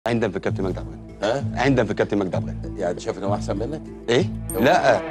عندنا في الكابتن مجدي عبد الغني ها عندنا في الكابتن مجدي عبد الغني يعني شايف ان هو احسن منك ايه لا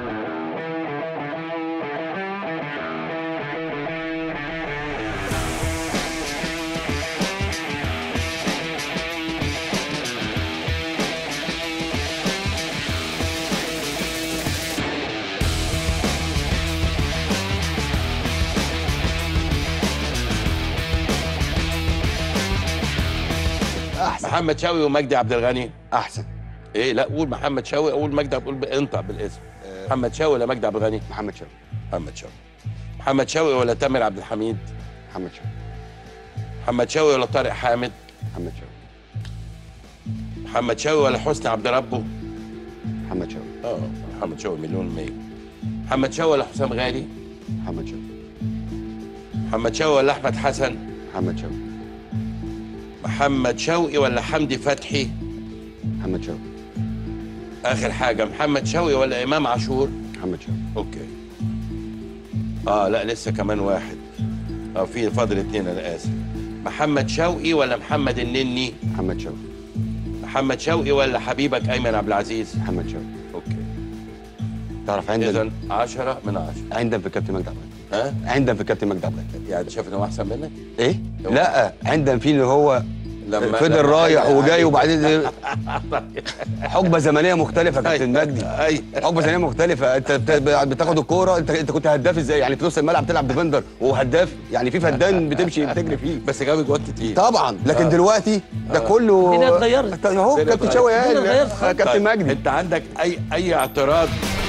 احسن محمد شوقي ومجدي عبد الغني احسن ايه لا قول محمد شوقي اقول مجدي قول ب- انطق بالاسم محمد شوقي ولا مجدي عبد الغني محمد شوقي محمد شوقي محمد شوقي ولا تامر عبد الحميد محمد شوقي محمد شوقي ولا طارق حامد محمد شوقي محمد شوقي ولا حسني عبد ربه محمد شوقي اه محمد شوقي مليون مية محمد شوقي ولا حسام غالي محمد شوقي محمد شوقي ولا احمد حسن محمد شوقي محمد شوقي ولا حمدي فتحي محمد شوقي اخر حاجه محمد شوقي ولا امام عاشور محمد شوقي اوكي اه لا لسه كمان واحد اه في فاضل اتنين انا اسف محمد شوقي ولا محمد النني محمد شوقي محمد شوقي ولا حبيبك ايمن عبد العزيز محمد شوقي اوكي تعرف عندنا اذا 10 من 10 عندنا في الكابتن مجدي عبد الغني ها عندنا في الكابتن مجدي عبد الغني يعني شايف ان هو احسن منك ايه لا عندنا في اللي هو لما فضل لما- رايح وجاي أيوة. وبعدين حقبه زمنيه مختلفه يا كابتن مجدي اي حقبه زمنيه مختلفه انت بت- بتاخد الكوره انت انت كنت هداف ازاي يعني في نص الملعب تلعب ديفندر وهداف يعني في فدان بتمشي بتجري فيه بس جاب جوان كتير طبعا لكن آه. دلوقتي ده كله الدنيا اتغيرت. طيب اهو الدنيا كابتن شوقي الدنيا قال اتغيرت خالص. كابتن طيب، مجدي انت عندك اي اي اعتراض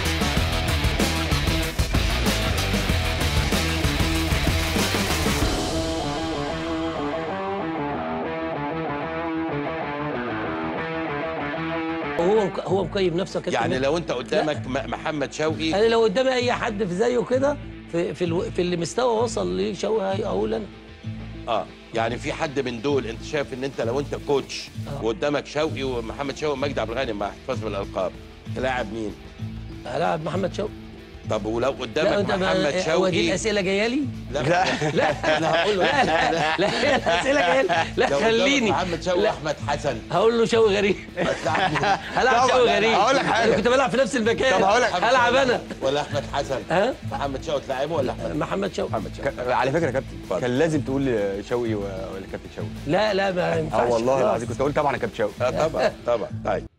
هو هو مقيم نفسه كابتن يعني مجدي. لو انت قدامك م- محمد شوقي انا لو قدامي اي حد في زيه كده في في, الو... في اللي مستوى وصل ليه شوقي اقول انا اه يعني في حد من دول انت شايف ان انت لو انت كوتش آه. وقدامك شوقي ومحمد شوقي ومجدي عبد الغني مع احتفاظ بالالقاب تلاعب مين؟ هلاعب محمد شوقي طب ولو قدامك انت محمد هو دي شوقي الاسئله جايه لي لا لا انا هقول له لا لا لا هي الاسئله جايه لي لا لو قدامك خليني محمد شوقي لا. واحمد حسن هقول له شوقي غريب هتلاعب مين؟ هلعب طبعا، شوقي لا، غريب هقول لك حاجة. انا كنت بلعب في نفس المكان طب هقول لك- هلعب انا ولا احمد حسن ها محمد شوقي تلعبه ولا احمد محمد شوقي محمد شوقي ك- على فكره يا كابتن اتفضل. كان لازم تقول شوقي و- ولا كابتن شوقي لا لا ما ينفعش اه والله خلاص. العظيم كنت اقول طبعا يا كابتن شوقي اه طبعا طبعا طيب